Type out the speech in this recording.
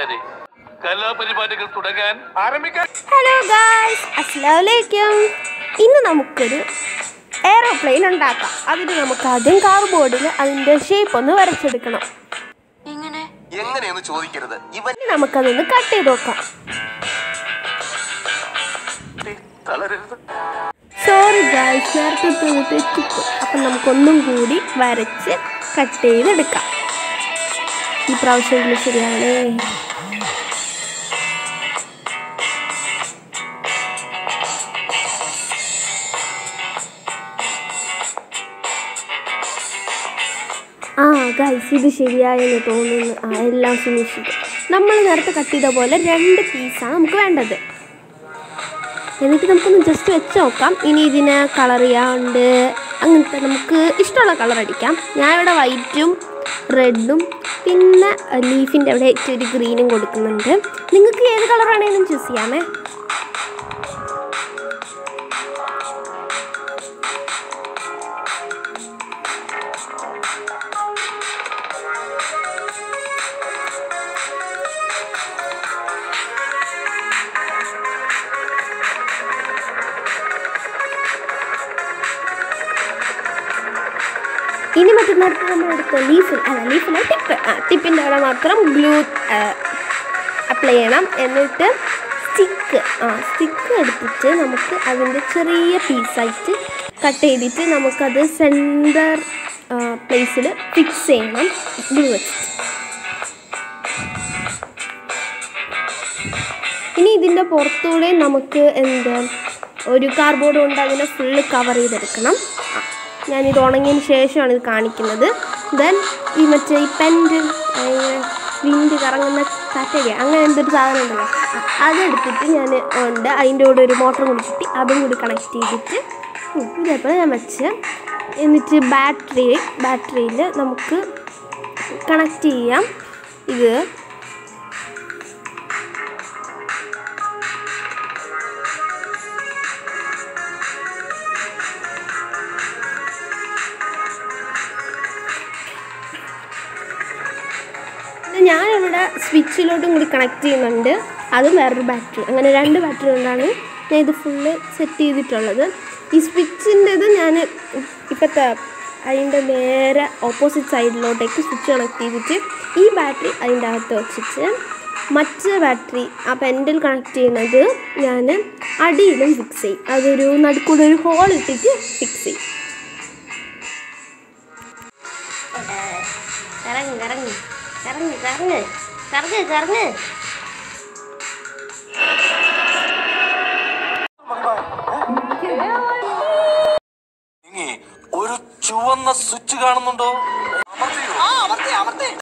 കൂട്ടുകാരെ കലാപരിപാടികൾ തുടങ്ങാൻ ആരംഭിക്കാൻ ഹലോ ഗായ്സ് അസ്സലാമലൈക്കും ഇന്ന് നമുക്കൊരു എയറോപ്ലെയിൻ ഉണ്ടാക്കാം അതിന് നമുക്ക് ആദ്യം കാർബോർഡിൽ അതിൻ്റെ ഷേപ്പ് ഒന്ന് വരച്ചെടുക്കണം എങ്ങനെയെന്ന് ചോദിക്കരുത് ഇവൻ ഇനി നമുക്കതൊന്ന് കട്ട് ചെയ്ത് നോക്കാം തളരരുത് സോറി ഗായ്സ് നേരത്തെ ഒന്ന് തെറ്റിപ്പോയി അപ്പം നമുക്കൊന്നും കൂടി വരച്ച് കട്ട് ചെയ്തെടുക്കാം ഈ പ്രാവശ്യം ശരിയാണേ ആ ഗൈസ് ഇത് ശരിയായെന്ന് തോന്നുന്നു ആ എല്ലാം ഫിനിഷ് ചെയ്തു നമ്മൾ നേരത്തെ കട്ട് ചെയ്ത പോലെ രണ്ട് പീസാണ് നമുക്ക് വേണ്ടത് എന്നിട്ട് നമുക്കൊന്ന് ജസ്റ്റ് വെച്ച് നോക്കാം ഇനി ഇതിന് കളർ ചെയ്യാണ്ട് അങ്ങനത്തെ നമുക്ക് ഇഷ്ടമുള്ള കളർ അടിക്കാം ഞാൻ ഇവിടെ വൈറ്റും റെഡും പിന്നെ ലീഫിൻ്റെ അവിടെ ഏറ്റവും ഒരു ഗ്രീനും കൊടുക്കുന്നുണ്ട് നിങ്ങൾക്ക് ഏത് കളറാണെങ്കിലും ചൂസ് ചെയ്യാമേ ഇനി മറ്റന്നാൾക്ക് നമ്മൾ എടുത്ത ലീഫിൽ അല്ല ലീഫിലെ ടിപ്പ് ആ ടിപ്പിൻ്റെ അവിടെ മാത്രം ഗ്ലൂ അപ്ലൈ ചെയ്യണം എന്നിട്ട് സ്റ്റിക്ക് ആ സ്റ്റിക്ക് എടുത്തിട്ട് നമുക്ക് അതിൻ്റെ ചെറിയ പീസായിട്ട് കട്ട് ചെയ്തിട്ട് നമുക്കത് സെൻറ്റർ പ്ലേസിൽ ഫിക്സ് ചെയ്യണം ഗ്ലൂ വെച്ചിട്ട് ഇനി ഇതിൻ്റെ പുറത്തൂടെ നമുക്ക് എന്ത് ഒരു കാർഡ്ബോർഡ് കൊണ്ട് അതിനെ ഫുള്ള് കവർ ചെയ്തെടുക്കണം ആ, ഞാനിത് ഉണങ്ങിയതിന് ശേഷമാണ് ഇത് കാണിക്കുന്നത് ദെൻ ഈ മറ്റേ ഈ പെൻറ്റ് വിൻഡ് കറങ്ങുന്ന കാറ്റക അങ്ങനെ എന്തൊരു സാധനം ഉണ്ടല്ലോ ആ, അതെടുത്തിട്ട് ഞാൻ ഉണ്ട് അതിൻ്റെ കൂടെ ഒരു മോട്ടറും കൂടി കിട്ടി അതും കൂടി കണക്ട് ചെയ്തിട്ട് ഉം, ഇതേപോലെ ഞാൻ വെച്ച് എന്നിട്ട് ബാറ്ററി ബാറ്ററിയിൽ നമുക്ക് കണക്ട് ചെയ്യാം ഇത് പിന്നെ ഞാനിവിടെ സ്വിച്ചിലോട്ടും കൂടി കണക്ട് ചെയ്യുന്നുണ്ട് അതും വേറൊരു ബാറ്ററി അങ്ങനെ രണ്ട് ബാറ്ററി കൊണ്ടാണ് ഞാൻ ഇത് ഫുള്ള് സെറ്റ് ചെയ്തിട്ടുള്ളത് ഈ സ്വിച്ചിൻ്റെത് ഞാൻ ഇപ്പോഴത്തെ അതിൻ്റെ നേരെ ഓപ്പോസിറ്റ് സൈഡിലോട്ടേക്ക് സ്വിച്ച് കണക്ട് ചെയ്തിട്ട് ഈ ബാറ്ററി അതിൻ്റെ അകത്ത് വെച്ചിട്ട് മറ്റേ ബാറ്ററി ആ പെൻഡിൽ കണക്ട് ചെയ്യുന്നത് ഞാൻ അടിയിലും ഫിക്സ് ചെയ്യും അതൊരു നടുക്കൂടെ ഒരു ഹോൾ ഇട്ടിട്ട് ഫിക്സ് ചെയ്യും കറങ്ങ് കറങ്ങ് കറങ്ങ് കറങ്ങ് കറങ്ങ് കറങ്ങ് ഒരു ചുവന്ന സ്വിച്ച് കാണുന്നുണ്ടോ